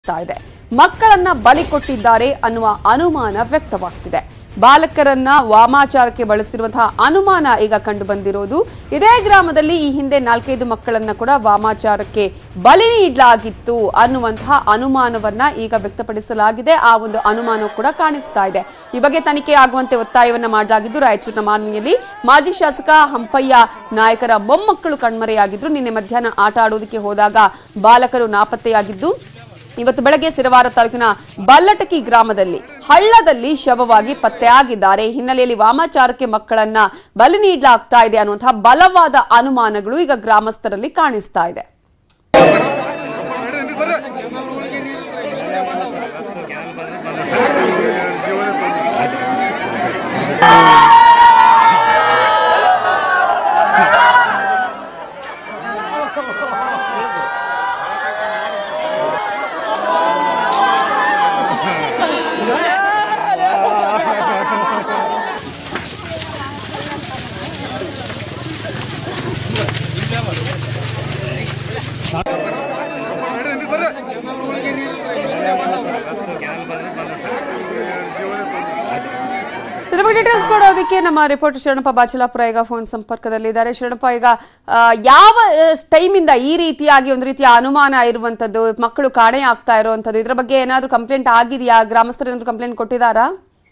ಆಗ್ತಾ ಇದೆ ಮಕ್ಕಳನ್ನ ಬಲಿ ಕೊಟ್ಟಿದ್ದಾರೆ ಅನ್ನುವ ಅನುಮಾನ ವ್ಯಕ್ತವಾಗ್ತಿದೆ ಬಾಲಕರನ್ನ ವಾಮಾಚಾರಕ್ಕೆ ಬಳಸಿರುವಂತಹ ಅನುಮಾನ ಈಗ ಕಂಡು ಬಂದಿರೋದು ಇದೇ ಗ್ರಾಮದಲ್ಲಿ ಈ ಹಿಂದೆ ನಾಲ್ಕೈದು ಮಕ್ಕಳನ್ನ ಕೂಡ ವಾಮಾಚಾರಕ್ಕೆ ಬಲಿ ನೀಡಲಾಗಿತ್ತು ಅನ್ನುವಂತಹ ಅನುಮಾನವನ್ನ ಈಗ ವ್ಯಕ್ತಪಡಿಸಲಾಗಿದೆ ಆ ಒಂದು ಅನುಮಾನ ಕೂಡ ಕಾಣಿಸ್ತಾ ಇದೆ ಈ ಬಗ್ಗೆ ತನಿಖೆ ಆಗುವಂತೆ ಒತ್ತಾಯವನ್ನ ಮಾಡಲಾಗಿದ್ದು ರಾಯಚೂರಿನ ಮಾನ್ವಿಯಲ್ಲಿ ಮಾಜಿ ಶಾಸಕ ಹಂಪಯ್ಯ ನಾಯಕರ ಮೊಮ್ಮಕ್ಕಳು ಕಣ್ಮರೆಯಾಗಿದ್ರು ನಿನ್ನೆ ಮಧ್ಯಾಹ್ನ ಆಟ ಆಡೋದಕ್ಕೆ ಹೋದಾಗ ಬಾಲಕರು ನಾಪತ್ತೆಯಾಗಿದ್ದು ಇವತ್ತು ಬೆಳಗ್ಗೆ ಸಿರವಾರ ತಾಲೂಕಿನ ಬಲ್ಲಟಕಿ ಗ್ರಾಮದಲ್ಲಿ ಹಳ್ಳದಲ್ಲಿ ಶವವಾಗಿ ಪತ್ತೆಯಾಗಿದ್ದಾರೆ ಈ ಹಿನ್ನೆಲೆಯಲ್ಲಿ ವಾಮಾಚಾರಕ್ಕೆ ಮಕ್ಕಳನ್ನ ಬಲಿ ನೀಡಲಾಗ್ತಾ ಇದೆ ಅನ್ನುವಂತಹ ಬಲವಾದ ಅನುಮಾನಗಳು ಈಗ ಗ್ರಾಮಸ್ಥರಲ್ಲಿ ಕಾಣಿಸ್ತಾ ಇದೆ ಇದ್ರ ಬಗ್ಗೆ ಡೀಟೇಲ್ಸ್ ಕೊಡೋದಕ್ಕೆ ನಮ್ಮ ರಿಪೋರ್ಟರ್ ಶರಣಪ್ಪ ಬಾಚಲಾಪುರ ಈಗ ಫೋನ್ ಸಂಪರ್ಕದಲ್ಲಿದ್ದಾರೆ ಶರಣಪ್ಪ ಈಗ ಆ, ಯಾವ ಟೈಮಿಂದ ಈ ರೀತಿಯಾಗಿ ಒಂದು ರೀತಿಯ ಅನುಮಾನ ಇರುವಂತದ್ದು ಮಕ್ಕಳು ಕಾಣೆ ಆಗ್ತಾ ಇರುವಂತದ್ದು ಇದ್ರ ಬಗ್ಗೆ ಏನಾದ್ರೂ ಕಂಪ್ಲೇಂಟ್ ಆಗಿದೆಯಾ ಗ್ರಾಮಸ್ಥರು ಏನಾದ್ರು ಕಂಪ್ಲೇಂಟ್ ಕೊಟ್ಟಿದ್ದಾರಾ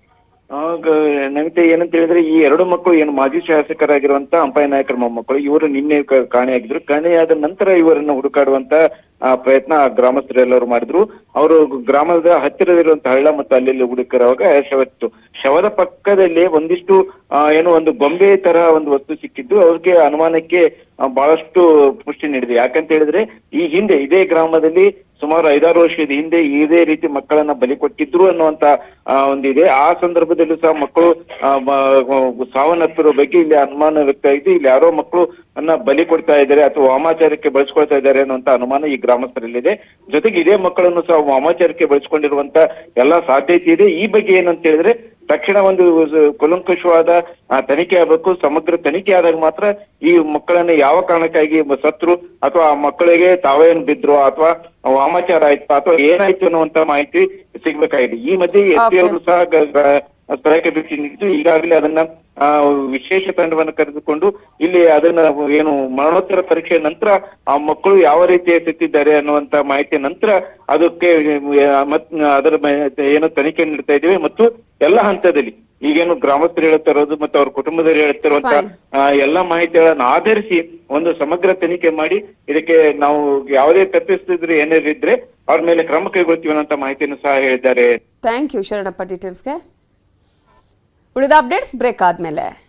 ಆಗ ನಮಿತೆ ಏನಂತ ಹೇಳಿದ್ರೆ ಈ ಎರಡು ಮಕ್ಕಳು ಏನು ಮಾಜಿ ಶಾಸಕರಾಗಿರುವಂತ ಅಂಪಾಯ ನಾಯಕರ ಮೊಮ್ಮಕ್ಕಳು ಇವರು ನಿನ್ನೆ ಕ- ಕಾಣೆಯಾಗಿದ್ರು ಕಾಣೆಯಾದ ನಂತರ ಇವರನ್ನ ಹುಡುಕಾಡುವಂತ ಆ, ಪ್ರಯತ್ನ ಆ ಗ್ರಾಮಸ್ಥರೆಲ್ಲರೂ ಮಾಡಿದ್ರು ಅವರು ಗ್ರಾಮದ ಹತ್ತಿರವಿರುವಂತ ಹಳ್ಳ ಮತ್ತು ಅಲ್ಲಿ ಹುಡುಕರುವಾಗ ಶವ ಇತ್ತು ಶವದ ಪಕ್ಕದಲ್ಲಿ ಒಂದಿಷ್ಟು ಆ, ಏನು ಒಂದು ಗೊಂಬೆ ತರ ಒಂದು ವಸ್ತು ಸಿಕ್ಕಿದ್ದು ಅವ್ರಿಗೆ ಅನುಮಾನಕ್ಕೆ ಆ, ಬಹಳಷ್ಟು ಪುಷ್ಟಿ ನೀಡಿದೆ ಯಾಕಂತ ಹೇಳಿದ್ರೆ ಈ ಹಿಂದೆ ಇದೇ ಗ್ರಾಮದಲ್ಲಿ ಸುಮಾರು ಐದಾರು ವರ್ಷದ ಹಿಂದೆ ಇದೇ ರೀತಿ ಮಕ್ಕಳನ್ನ ಬಲಿ ಕೊಟ್ಟಿದ್ರು ಅನ್ನುವಂತ ಆ, ಒಂದಿದೆ ಆ ಸಂದರ್ಭದಲ್ಲೂ ಸಹ ಮಕ್ಕಳು ಆ, ಮ- ಸಾವನ್ನಪ್ಪಿರೋ ಬಗ್ಗೆ ಇಲ್ಲಿ ಅನುಮಾನ ವ್ಯಕ್ತ ಆಗಿದೆ ಇಲ್ಲಿ ಯಾರೋ ಮಕ್ಕಳು ಅನ್ನ ಬಲಿ ಕೊಡ್ತಾ ಇದ್ದಾರೆ ಅಥವಾ ವಾಮಾಚಾರಕ್ಕೆ ಬಳಸ್ಕೊಳ್ತಾ ಇದ್ದಾರೆ ಅನ್ನುವಂತ ಅನುಮಾನ ಈ ಗ್ರಾಮಸ್ಥರಲ್ಲಿದೆ ಜೊತೆಗೆ ಇದೇ ಮಕ್ಕಳನ್ನು ಸಹ ವಾಮಾಚಾರಕ್ಕೆ ಬಳಸಿಕೊಂಡಿರುವಂತ ಎಲ್ಲಾ ಸಾಧ್ಯತೆ ಇದೆ ಈ ಬಗ್ಗೆ ಏನಂತ ಹೇಳಿದ್ರೆ ತಕ್ಷಣ ಒಂದು ಸ- ಕೂಲಂಕುಷವಾದ ಆ, ತನಿಖೆ ಆಗಬೇಕು ಸಮಗ್ರ ತನಿಖೆ ಆದಾಗ ಮಾತ್ರ ಈ ಮಕ್ಕಳನ್ನ ಯಾವ ಕಾರಣಕ್ಕಾಗಿ ಮ- ಸತ್ರು ಅಥವಾ ಆ ಮಕ್ಕಳಿಗೆ ತಾವೇನು ಬಿದ್ರು ಅಥವಾ ವಾಮಾಚಾರ ಆಯ್ತು ಅಥವಾ ಏನಾಯ್ತು ಅನ್ನುವಂತ ಮಾಹಿತಿ ಸಿಗ್ಬೇಕಾಗಿದೆ ಈ ಮಧ್ಯೆ ಎಸ್ ಪಿ Okay. ಅವರು ಸಹ ಗ- ಗ- ಸ್ಥಳಕ್ಕೆ ಭೇಟಿ ನೀಡಿದ್ದು ಈಗಾಗಲೇ ಅದನ್ನ ಆ, ವಿಶೇಷ ತಂಡವನ್ನು ಕರೆದುಕೊಂಡು ಇಲ್ಲಿ ಅದನ್ನ ಏನು ಮರಣೋತ್ತರ ಪರೀಕ್ಷೆ ನಂತರ ಆ ಮಕ್ಕಳು ಯಾವ ರೀತಿ ಎಸೆತಿದ್ದಾರೆ ಅನ್ನುವಂತ ಮಾಹಿತಿ ನಂತರ ಅದಕ್ಕೆ ಆ, ಮತ್ ಅದರ ಮೇಲೆ ಏನು ತನಿಖೆ ನೀಡ್ತಾ ಇದ್ದೀವಿ ಮತ್ತು ಎಲ್ಲ ಹಂತದಲ್ಲಿ ಈಗೇನು ಗ್ರಾಮಸ್ಥರು ಹೇಳ್ತಾ ಇರೋದು ಮತ್ತು ಅವ್ರ ಕುಟುಂಬದವರು ಹೇಳ್ತಿರುವಂತ Fine. ಆ, ಎಲ್ಲ ಮಾಹಿತಿಗಳನ್ನ ಆಧರಿಸಿ ಒಂದು ಸಮಗ್ರ ತನಿಖೆ ಮಾಡಿ ಇದಕ್ಕೆ ನಾವು ಯಾವುದೇ ತಪ್ಪಿಸ್ತಿದ್ರೆ ಏನಾದ್ರು ಇದ್ರೆ ಅವ್ರ ಮೇಲೆ ಕ್ರಮ ಕೈಗೊಳ್ತೀವಿ ಅನ್ನೋ ಮಾಹಿತಿಯನ್ನು ಸಹ ಹೇಳಿದ್ದಾರೆ ಥ್ಯಾಂಕ್ ಯು ಶರಣಪ್ಪ ಡೀಟೇಲ್ಸ್ಗೆ ಉಳಿದ ಅಪ್ಡೇಟ್ಸ್ ಬ್ರೇಕ್ ಆದ್ಮೇಲೆ